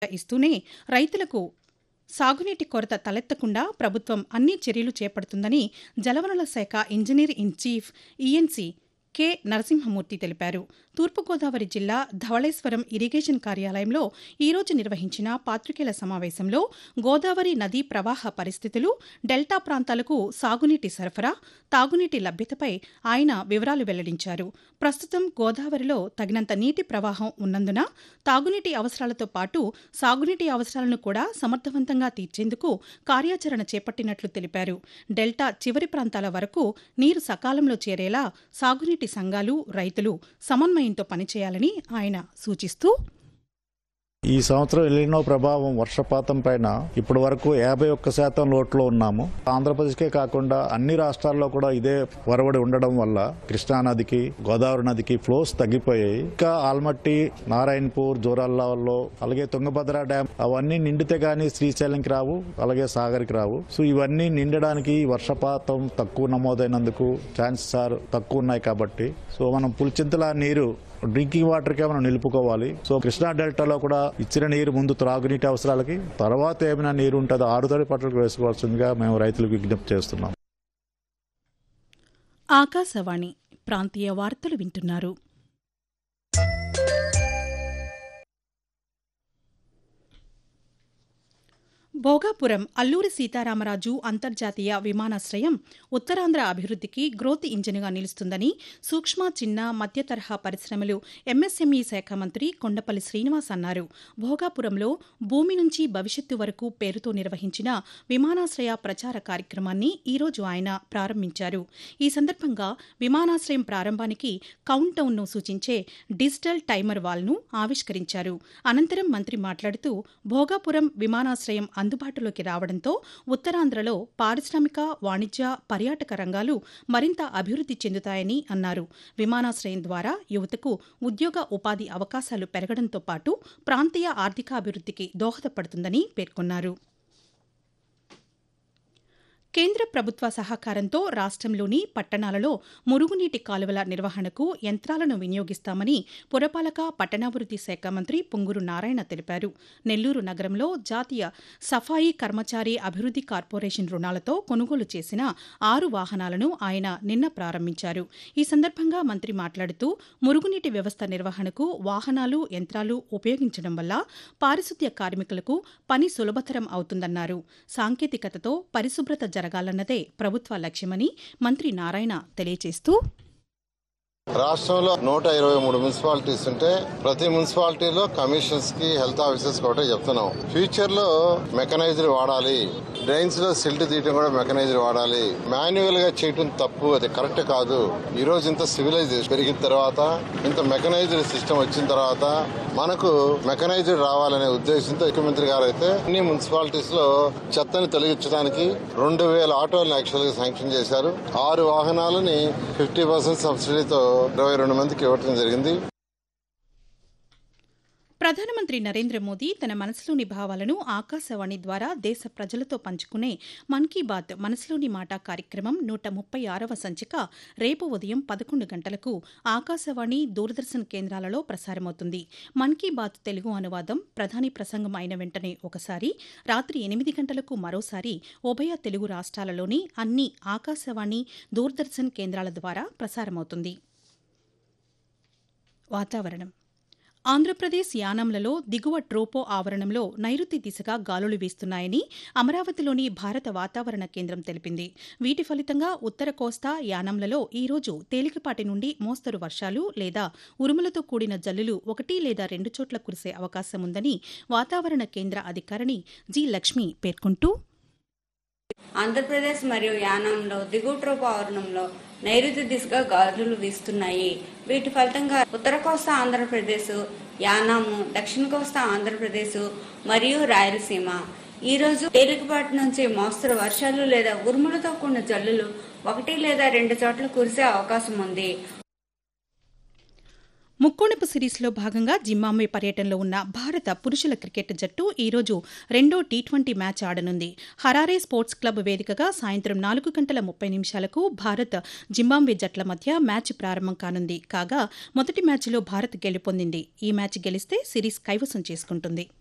ఇస్తూనే రైతులకు సాగునీటి కొరత తలెత్తకుండా ప్రభుత్వం అన్ని చర్యలు చేపడుతుందని జలవనరుల శాఖ engineer in chief ENC K Narasimhamurthy తెలిపారు తూర్పుగోదావరి జిల్లా ధవళేశ్వరం ఇరిగేషన్ కార్యాలయంలో ఈరోజు నిర్వహించిన పాత్రికేయుల సమావేశంలో గోదావరి నదీ ప్రవాహ పరిస్థితులు డెల్టా ప్రాంతాలకు సాగునీటి సరఫరా తాగునీటి లభ్యతపై ఆయన వివరాలు వెల్లడించారు ప్రస్తుతం గోదావరిలో తగినంత నీటి ప్రవాహం ఉన్నందున తాగునీటి అవసరాలతో పాటు సాగునీటి అవసరాలను కూడా సమర్థవంతంగా తీర్చేందుకు కార్యాచరణ చేపట్టినట్లు తెలిపారు డెల్టా చివరి ప్రాంతాల వరకు నీరు సకాలంలో చేరేలా సాగునీటి సంఘాలు రైతులు సమన్వయంతో పనిచేయాలని ఆయన సూచిస్తూ ఈ సంవత్సరం ఎలినో ప్రభావం వర్షపాతం పైన ఇప్పటి వరకు యాభై ఒక్క శాతం లోట్లో ఉన్నాము ఆంధ్రప్రదేశ్కే కాకుండా అన్ని రాష్ట్రాల్లో కూడా ఇదే వరవడి ఉండడం వల్ల కృష్ణానదికి గోదావరి నదికి ఫ్లోస్ తగ్గిపోయాయి ఇంకా ఆల్మట్టి నారాయణపూర్ జోరాల్లో అలాగే తుంగభద్ర డ్యామ్ అవన్నీ నిండితే గానీ శ్రీశైలంకి రావు అలాగే సాగర్కి రావు సో ఇవన్నీ నిండడానికి వర్షపాతం తక్కువ నమోదైనందుకు ఛాన్సెస్ ఆర్ తక్కువ ఉన్నాయి కాబట్టి సో మనం పులిచింతల నీరు డ్రింకింగ్ వాటర్కే మనం నిలుపుకోవాలి సో కృష్ణా డెల్టాలో కూడా ఇచ్చిన నీరు ముందు త్రాగునీటి అవసరాలకి తర్వాత ఏమైనా నీరు ఉంటుందో ఆరుతడి పట్టలకు వేసుకోవాల్సిందిగా మేము రైతులకు విజ్ఞప్తి చేస్తున్నాం ఆకాశవాణి ప్రాంతీయ వార్తలు వింటున్నారు భోగాపురం అల్లూరి సీతారామరాజు అంతర్జాతీయ విమానాశ్రయం ఉత్తరాంధ్ర అభివృద్ధికి గ్రోత్ ఇంజిన్గా నిలుస్తుందని సూక్ష్మ చిన్న మధ్య తరహా పరిశ్రమలు ఎంఎస్ఎంఈ శాఖ మంత్రి కొండపల్లి శ్రీనివాస్ అన్నారు భోగాపురంలో భూమి నుంచి భవిష్యత్తు వరకు పేరుతో నిర్వహించిన విమానాశ్రయ ప్రచార కార్యక్రమాన్ని ఈరోజు ఆయన ప్రారంభించారు ఈ సందర్భంగా విమానాశ్రయం ప్రారంభానికి కౌంట్ డౌన్ను సూచించే డిజిటల్ టైమర్ వాల్ను ఆవిష్కరించారు అనంతరం మంత్రి మాట్లాడుతూ భోగాపురం విమానాశ్రయం అందుబాటులోకి రావడంతో ఉత్తరాంధ్రలో పారిశ్రామిక వాణిజ్య పర్యాటక రంగాలు మరింత అభివృద్ది చెందుతాయని అన్నారు విమానాశ్రయం ద్వారా యువతకు ఉద్యోగ ఉపాధి అవకాశాలు పెరగడంతో పాటు ప్రాంతీయ ఆర్థికాభివృద్ధికి దోహదపడుతుందని పేర్కొన్నారు కేంద్ర ప్రభుత్వ సహకారంతో రాష్ట్రంలోని పట్టణాలలో మురుగునీటి కాలువల నిర్వహణకు యంత్రాలను వినియోగిస్తామని పురపాలక పట్టణాభివృద్ది శాఖ మంత్రి పొంగూరు నారాయణ తెలిపారు నెల్లూరు నగరంలో జాతీయ సఫాయి కర్మచారి అభివృద్ది కార్పొరేషన్ రుణాలతో కొనుగోలు చేసిన ఆరు వాహనాలను ఆయన నిన్న ప్రారంభించారు ఈ సందర్భంగా మంత్రి మాట్లాడుతూ మురుగునీటి వ్యవస్థ నిర్వహణకు వాహనాలు యంత్రాలు ఉపయోగించడం వల్ల పారిశుద్ధ్య కార్మికులకు పని సులభతరం అవుతుందన్నారు సాంకేతికతతో పరిశుభ్రత జరగాలన్నదే ప్రభుత్వ లక్ష్యమని మంత్రి నారాయణ తెలియజేస్తూ రాష్ట్రంలో నూట ఇరవై మూడు మున్సిపాలిటీస్ ఉంటే ప్రతి మున్సిపాలిటీలో కమిషన్స్ కి హెల్త్ ఆఫీసర్స్ ఒకటే చెప్తున్నాం ఫ్యూచర్ లో మెకనైజర్ వాడాలి డ్రైన్స్ లో సిల్ట్ తీయటం కూడా మెకనైజర్ వాడాలి మాన్యువల్ గా చేయటం తప్పు అది కరెక్ట్ కాదు ఈ రోజు ఇంత సివిలైజేషన్ పెరిగిన తర్వాత ఇంత మెకనైజ్డ్ సిస్టమ్ వచ్చిన తర్వాత మనకు మెకనైజ్డ్ రావాలనే ఉద్దేశంతో ముఖ్యమంత్రి గారు అయితే అన్ని మున్సిపాలిటీస్ లో చెత్తని తొలగించడానికి రెండు వేల ఆటోలను యాక్చువల్ గా శాంక్షన్ చేశారు ఆరు వాహనాలని ఫిఫ్టీ పర్సెంట్ సబ్సిడీతో ఇరవై రెండు మందికి ఇవ్వడం జరిగింది ప్రధానమంత్రి నరేంద్ర మోదీ తన మనసులోని భావాలను ఆకాశవాణి ద్వారా దేశ ప్రజలతో పంచుకునే మన్ కీ బాత్ మనసులోని మాట కార్యక్రమం నూట ముప్పై ఆరవ సంచిక రేపు ఉదయం పదకొండు గంటలకు ఆకాశవాణి దూరదర్శన్ కేంద్రాలలో ప్రసారమవుతుంది మన్ కీ బాత్ తెలుగు అనువాదం ప్రధాని ప్రసంగం అయిన వెంటనే ఒకసారి రాత్రి ఎనిమిది గంటలకు మరోసారి ఉభయ తెలుగు రాష్ట్రాలలోని అన్ని ఆకాశవాణి దూరదర్శన్ కేంద్రాల ద్వారా ప్రసారమవుతుంది వాతావరణం ఆంధ్రప్రదేశ్ యానంలలో దిగువ ట్రోపో ఆవరణంలో నైరుతి దిశగా గాలులు వీస్తున్నాయని అమరావతిలోని భారత వాతావరణ కేంద్రం తెలిపింది వీటి ఫలితంగా ఉత్తర కోస్తా యానంలలో ఈ రోజు తేలికపాటి నుండి మోస్తరు వర్షాలు లేదా ఉరుములతో కూడిన జల్లులు ఒకటి లేదా రెండు చోట్ల కురిసే అవకాశం ఉందని వాతావరణ కేంద్ర అధికారిని జి లక్ష్మి పేర్కొంటూ ఆంధ్రప్రదేశ్ మరియు యానంలో దిగువ ట్రోపు ఆవరణంలో నైరుతి దిశగా గాలులు వీస్తున్నాయి వీటి ఫలితంగా ఉత్తర కోస్తా ఆంధ్రప్రదేశ్ యానాము దక్షిణ కోస్తా ఆంధ్రప్రదేశ్ మరియు రాయలసీమ ఈ రోజు తేలికపాటి నుంచి మోస్తరు వర్షాలు లేదా ఉరుములతో కూడిన జల్లులు ఒకటి లేదా రెండు చోట్ల కురిసే అవకాశం ఉంది ముక్కోణపు సిరీస్లో భాగంగా జింబాబ్వే పర్యటనలో ఉన్న భారత పురుషుల క్రికెట్ జట్టు ఈరోజు రెండో టీ ట్వంటీ మ్యాచ్ ఆడనుంది హరారే స్పోర్ట్స్ క్లబ్ వేదికగా సాయంత్రం నాలుగు గంటల ముప్పై నిమిషాలకు భారత్ జింబాబ్వే జట్ల మధ్య మ్యాచ్ ప్రారంభం కానుంది కాగా మొదటి మ్యాచ్లో భారత్ గెలుపొందింది ఈ మ్యాచ్ గెలిస్తే సిరీస్ కైవసం చేసుకుంటుంది